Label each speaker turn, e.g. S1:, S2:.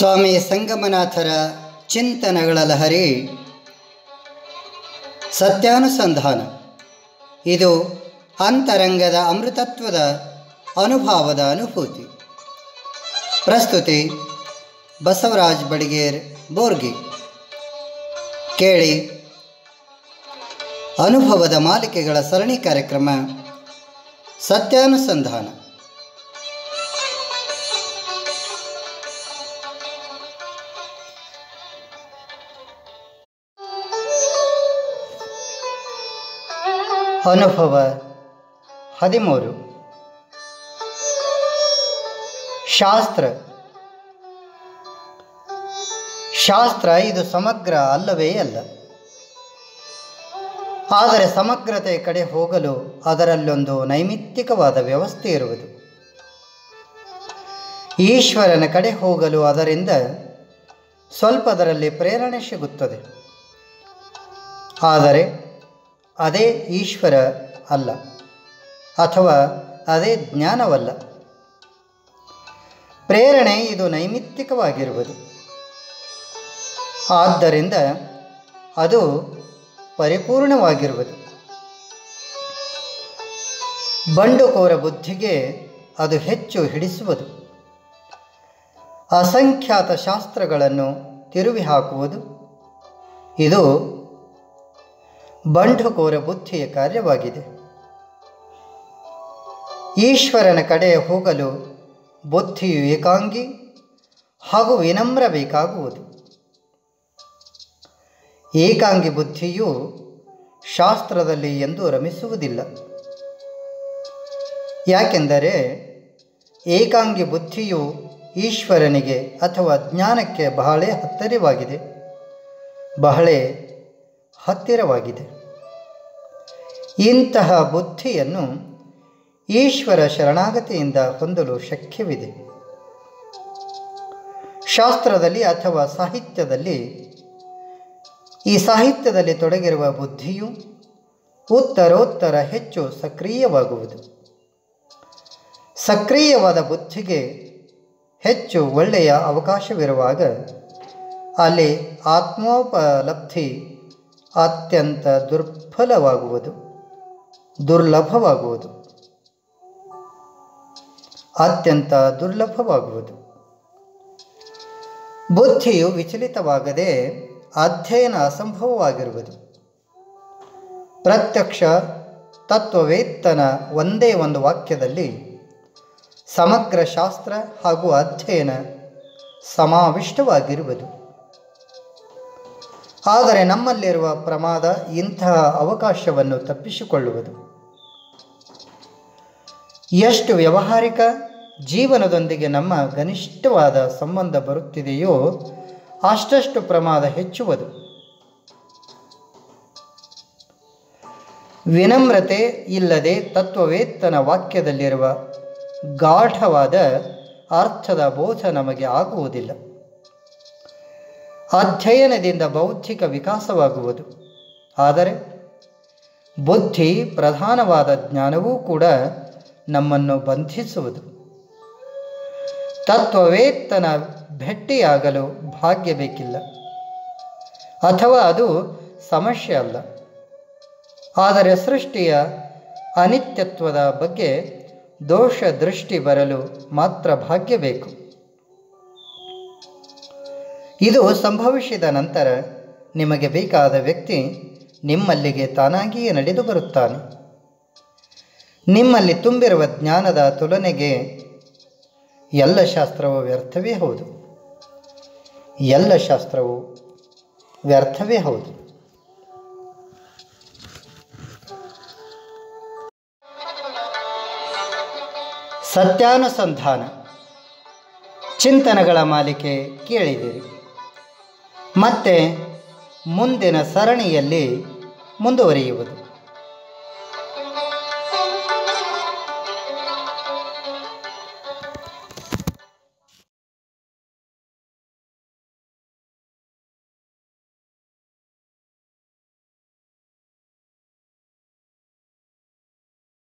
S1: ಸ್ವಾಮಿ ಸಂಗಮನಾಥರ ಚಿಂತನೆಗಳ ಲಹರಿ ಸತ್ಯಾನುಸಂಧಾನ ಇದು ಅಂತರಂಗದ ಅಮೃತತ್ವದ ಅನುಭವದ ಅನುಭೂತಿ ಪ್ರಸ್ತುತಿ ಬಸವರಾಜ್ ಬಡಿಗೇರ್ ಬೋರ್ಗಿ ಕೇಳಿ ಅನುಭವದ ಮಾಲಿಕೆಗಳ ಸರಣಿ ಕಾರ್ಯಕ್ರಮ ಸತ್ಯಾನುಸಂಧಾನ ಅನುಭವ ಹದಿಮೂರು ಶಾಸ್ತ್ರ ಶಾಸ್ತ್ರ ಇದು ಸಮಗ್ರ ಅಲ್ಲವೇ ಅಲ್ಲ ಆದರೆ ಸಮಗ್ರತೆ ಕಡೆ ಹೋಗಲು ಅದರಲ್ಲೊಂದು ನೈಮಿತ್ತಿಕವಾದ ವ್ಯವಸ್ಥೆ ಇರುವುದು ಈಶ್ವರನ ಕಡೆ ಹೋಗಲು ಅದರಿಂದ ಸ್ವಲ್ಪದರಲ್ಲಿ ಪ್ರೇರಣೆ ಸಿಗುತ್ತದೆ ಆದರೆ ಅದೇ ಈಶ್ವರ ಅಲ್ಲ ಅಥವಾ ಅದೇ ಜ್ಞಾನವಲ್ಲ ಪ್ರೇರಣೆ ಇದು ನೈಮಿತ್ತಿಕವಾಗಿರುವುದು ಆದ್ದರಿಂದ ಅದು ಪರಿಪೂರ್ಣವಾಗಿರುವುದು ಬಂಡುಕೋರ ಬುದ್ಧಿಗೆ ಅದು ಹೆಚ್ಚು ಹಿಡಿಸುವುದು ಅಸಂಖ್ಯಾತ ಶಾಸ್ತ್ರಗಳನ್ನು ತಿರುವಿ ಹಾಕುವುದು ಇದು ಬಂಡುಕೋರ ಬುದ್ಧಿಯ ಕಾರ್ಯವಾಗಿದೆ ಈಶ್ವರನ ಕಡೆ ಹೋಗಲು ಬುದ್ಧಿಯು ಏಕಾಂಗಿ ಹಾಗೂ ವಿನಮ್ರ ಬೇಕಾಗುವುದು ಏಕಾಂಗಿ ಬುದ್ಧಿಯು ಶಾಸ್ತ್ರದಲ್ಲಿ ಎಂದೂ ರಮಿಸುವುದಿಲ್ಲ ಯಾಕೆಂದರೆ ಏಕಾಂಗಿ ಬುದ್ಧಿಯು ಈಶ್ವರನಿಗೆ ಅಥವಾ ಜ್ಞಾನಕ್ಕೆ ಬಹಳ ಹತ್ತಿರವಾಗಿದೆ ಬಹಳ ಹತ್ತಿರವಾಗಿದೆ ಇಂತಹ ಬುದ್ಧಿಯನ್ನು ಈಶ್ವರ ಶರಣಾಗತಿಯಿಂದ ಹೊಂದಲು ಶಕ್ಯವಿದೆ ಶಾಸ್ತ್ರದಲ್ಲಿ ಅಥವಾ ಸಾಹಿತ್ಯದಲ್ಲಿ ಈ ಸಾಹಿತ್ಯದಲ್ಲಿ ತೊಡಗಿರುವ ಬುದ್ಧಿಯು ಉತ್ತರೋತ್ತರ ಹೆಚ್ಚು ಸಕ್ರಿಯವಾಗುವುದು ಸಕ್ರಿಯವಾದ ಬುದ್ಧಿಗೆ ಹೆಚ್ಚು ಒಳ್ಳೆಯ ಅವಕಾಶವಿರುವಾಗ ಅಲ್ಲಿ ಆತ್ಮೋಪಲಬ್ಧಿ ಅತ್ಯಂತ ದುರ್ಬಲವಾಗುವುದು ದುರ್ಲಭವಾಗುವುದು ಅತ್ಯಂತ ದುರ್ಲಭವಾಗುವುದು ಬುದ್ಧಿಯು ವಿಚಲಿತವಾಗದೆ ಅಧ್ಯಯನ ಅಸಂಭವವಾಗಿರುವುದು ಪ್ರತ್ಯಕ್ಷ ತತ್ವವೇತ್ತನ ಒಂದೇ ಒಂದು ವಾಕ್ಯದಲ್ಲಿ ಸಮಗ್ರ ಶಾಸ್ತ್ರ ಹಾಗೂ ಅಧ್ಯಯನ ಸಮಾವಿಷ್ಟವಾಗಿರುವುದು ಆದರೆ ನಮ್ಮಲ್ಲಿರುವ ಪ್ರಮಾದ ಇಂತಹ ಅವಕಾಶವನ್ನು ತಪ್ಪಿಸಿಕೊಳ್ಳುವುದು ಎಷ್ಟು ವ್ಯಾವಹಾರಿಕ ಜೀವನದೊಂದಿಗೆ ನಮ್ಮ ಗನಿಷ್ಠವಾದ ಸಂಬಂಧ ಬರುತ್ತಿದೆಯೋ ಅಷ್ಟಷ್ಟು ಪ್ರಮಾದ ಹೆಚ್ಚುವುದು ವಿನಮ್ರತೆ ಇಲ್ಲದೆ ತತ್ವವೇತ್ತನ ವಾಕ್ಯದಲ್ಲಿರುವ ಗಾಢವಾದ ಅರ್ಥದ ಬೋಧ ನಮಗೆ ಆಗುವುದಿಲ್ಲ ಅಧ್ಯಯನದಿಂದ ಬೌದ್ಧಿಕ ವಿಕಾಸವಾಗುವುದು ಆದರೆ ಬುದ್ಧಿ ಪ್ರಧಾನವಾದ ಜ್ಞಾನವೂ ಕೂಡ ನಮ್ಮನ್ನು ಬಂಧಿಸುವುದು ತತ್ವವೇತ್ತನ ಭೆಟ್ಟಿಯಾಗಲು ಭಾಗ್ಯ ಬೇಕಿಲ್ಲ ಅಥವಾ ಅದು ಸಮಸ್ಯೆ ಅಲ್ಲ ಆದರೆ ಸೃಷ್ಟಿಯ ಅನಿತ್ಯತ್ವದ ಬಗ್ಗೆ ದೋಷ ದೃಷ್ಟಿ ಬರಲು ಮಾತ್ರ ಭಾಗ್ಯ ಬೇಕು ಇದು ಸಂಭವಿಸಿದ ನಂತರ ನಿಮಗೆ ಬೇಕಾದ ವ್ಯಕ್ತಿ ನಿಮ್ಮಲ್ಲಿಗೆ ತಾನಾಗಿಯೇ ನಡೆದು ಬರುತ್ತಾನೆ ನಿಮ್ಮಲ್ಲಿ ತುಂಬಿರುವ ಜ್ಞಾನದ ತುಲನೆಗೆ ಎಲ್ಲ ಶಾಸ್ತ್ರವು ವ್ಯರ್ಥವೇ ಹೌದು ಎಲ್ಲ ಶಾಸ್ತ್ರವು ವ್ಯರ್ಥವೇ ಹೌದು ಸತ್ಯಾನುಸಂಧಾನ ಚಿಂತನೆಗಳ ಮಾಲಿಕೆ ಕೇಳಿದಿರಿ ಮತ್ತೆ ಮುಂದಿನ ಸರಣಿಯಲ್ಲಿ ಮುಂದುವರಿಯುವುದು